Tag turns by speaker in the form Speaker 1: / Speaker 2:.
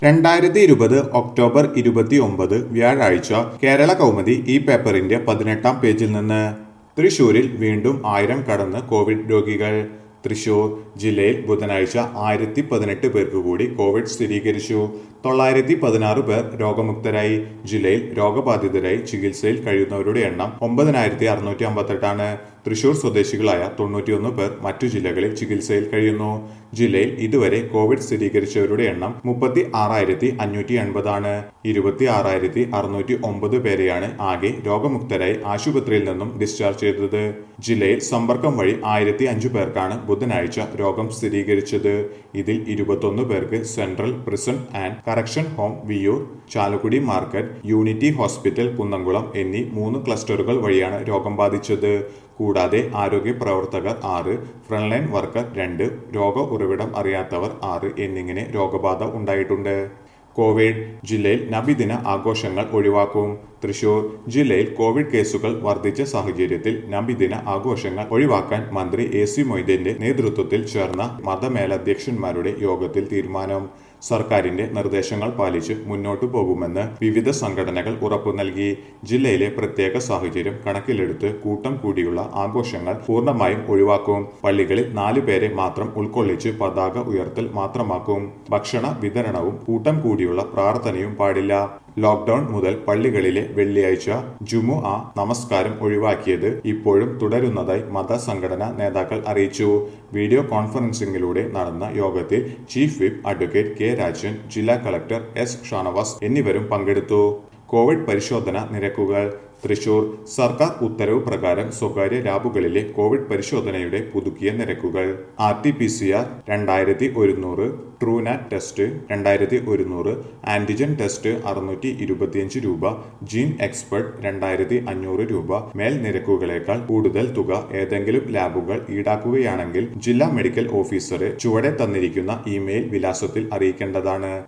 Speaker 1: രണ്ടായിരത്തി ഇരുപത് ഒക്ടോബർ ഇരുപത്തി ഒമ്പത് വ്യാഴാഴ്ച കേരള കൗമുദി ഈ പേപ്പറിന്റെ പതിനെട്ടാം പേജിൽ നിന്ന് തൃശൂരിൽ വീണ്ടും ആയിരം കടന്ന് കോവിഡ് രോഗികൾ തൃശൂർ ജില്ലയിൽ ബുധനാഴ്ച ആയിരത്തി പതിനെട്ട് പേർക്ക് കൂടി കോവിഡ് സ്ഥിരീകരിച്ചു തൊള്ളായിരത്തി പതിനാറ് പേർ രോഗമുക്തരായി ജില്ലയിൽ രോഗബാധിതരായി ചികിത്സയിൽ കഴിയുന്നവരുടെ എണ്ണം ഒമ്പതിനായിരത്തി അറുന്നൂറ്റി അമ്പത്തെട്ടാണ് തൃശൂർ സ്വദേശികളായ തൊണ്ണൂറ്റിയൊന്ന് പേർ മറ്റു ജില്ലകളിൽ ചികിത്സയിൽ കഴിയുന്നു ജില്ലയിൽ ഇതുവരെ കോവിഡ് സ്ഥിരീകരിച്ചവരുടെ എണ്ണം മുപ്പത്തി ആറായിരത്തി അഞ്ഞൂറ്റി എൺപതാണ് ഇരുപത്തി ആറായിരത്തി അറുന്നൂറ്റി ഒമ്പത് പേരെയാണ് ആകെ രോഗമുക്തരായി ആശുപത്രിയിൽ നിന്നും ഡിസ്ചാർജ് ചെയ്തത് ജില്ലയിൽ സമ്പർക്കം വഴി ആയിരത്തി അഞ്ചു പേർക്കാണ് ബുധനാഴ്ച രോഗം സ്ഥിരീകരിച്ചത് ഇതിൽ ഇരുപത്തൊന്ന് പേർക്ക് central prison and correction home Viyyur Chalakudy market unity hospital Kunnamkulam എന്നീ മൂന്ന് ക്ലസ്റ്ററുകൾ വഴിയാണ് രോഗം ബാധിച്ചത് കൂടാതെ ആരോഗ്യ പ്രവർത്തകർ ആറ് ഫ്രണ്ട്ലൈൻ വർക്കർ രണ്ട് രോഗ ഉറവിടം അറിയാത്തവർ ആറ് എന്നിങ്ങനെ രോഗബാധ ഉണ്ടായിട്ടുണ്ട് കോവിഡ് ജില്ലയിൽ നബിദിന ആഘോഷങ്ങൾ ഒഴിവാക്കും തൃശൂർ ജില്ലയിൽ കോവിഡ് കേസുകൾ വർദ്ധിച്ച സാഹചര്യത്തിൽ നബിദിന ആഘോഷങ്ങൾ ഒഴിവാക്കാൻ മന്ത്രി എ സി മൊയ്തീന്റെ നേതൃത്വത്തിൽ ചേർന്ന മതമേലധ്യക്ഷന്മാരുടെ യോഗത്തിൽ തീരുമാനം സർക്കാരിന്റെ നിർദ്ദേശങ്ങൾ പാലിച്ച് മുന്നോട്ടു പോകുമെന്ന് വിവിധ സംഘടനകൾ ഉറപ്പു നൽകി ജില്ലയിലെ പ്രത്യേക സാഹചര്യം കണക്കിലെടുത്ത് കൂട്ടം കൂടിയുള്ള ആഘോഷങ്ങൾ പൂർണ്ണമായും ഒഴിവാക്കും പള്ളികളിൽ നാലു പേരെ മാത്രം ഉൾക്കൊള്ളിച്ച് പതാക ഉയർത്തൽ മാത്രമാക്കും ഭക്ഷണ വിതരണവും കൂട്ടം കൂടിയുള്ള പ്രാർത്ഥനയും പാടില്ല ലോക്ഡൌൺ മുതൽ പള്ളികളിലെ വെള്ളിയാഴ്ച ജുമു ആ നമസ്കാരം ഒഴിവാക്കിയത് ഇപ്പോഴും തുടരുന്നതായി മതസംഘടനാ നേതാക്കൾ അറിയിച്ചു വീഡിയോ കോൺഫറൻസിംഗിലൂടെ നടന്ന യോഗത്തിൽ chief whip advocate K Rajan ജില്ലാ കളക്ടർ എസ് ഷാനവാസ് എന്നിവരും പങ്കെടുത്തു കോവിഡ് പരിശോധന നിരക്കുകൾ തൃശൂർ സർക്കാർ ഉത്തരവ് പ്രകാരം സ്വകാര്യ ലാബുകളിലെ കോവിഡ് പരിശോധനയുടെ പുതുക്കിയ നിരക്കുകൾ R T P C R രണ്ടായിരത്തി ഒരുന്നൂറ് ട്രൂനാറ്റ് ടെസ്റ്റ് രണ്ടായിരത്തി ഒരുന്നൂറ് ആന്റിജൻ ടെസ്റ്റ് അറുന്നൂറ്റി ഇരുപത്തിയഞ്ച് രൂപ ജീൻ എക്സ്പെർട്ട് രണ്ടായിരത്തി അഞ്ഞൂറ് രൂപ മേൽ നിരക്കുകളേക്കാൾ കൂടുതൽ തുക ഏതെങ്കിലും ലാബുകൾ ഈടാക്കുകയാണെങ്കിൽ ജില്ലാ മെഡിക്കൽ ഓഫീസറെ ചുവടെ തന്നിരിക്കുന്ന ഇമെയിൽ വിലാസത്തിൽ അറിയിക്കേണ്ടതാണ്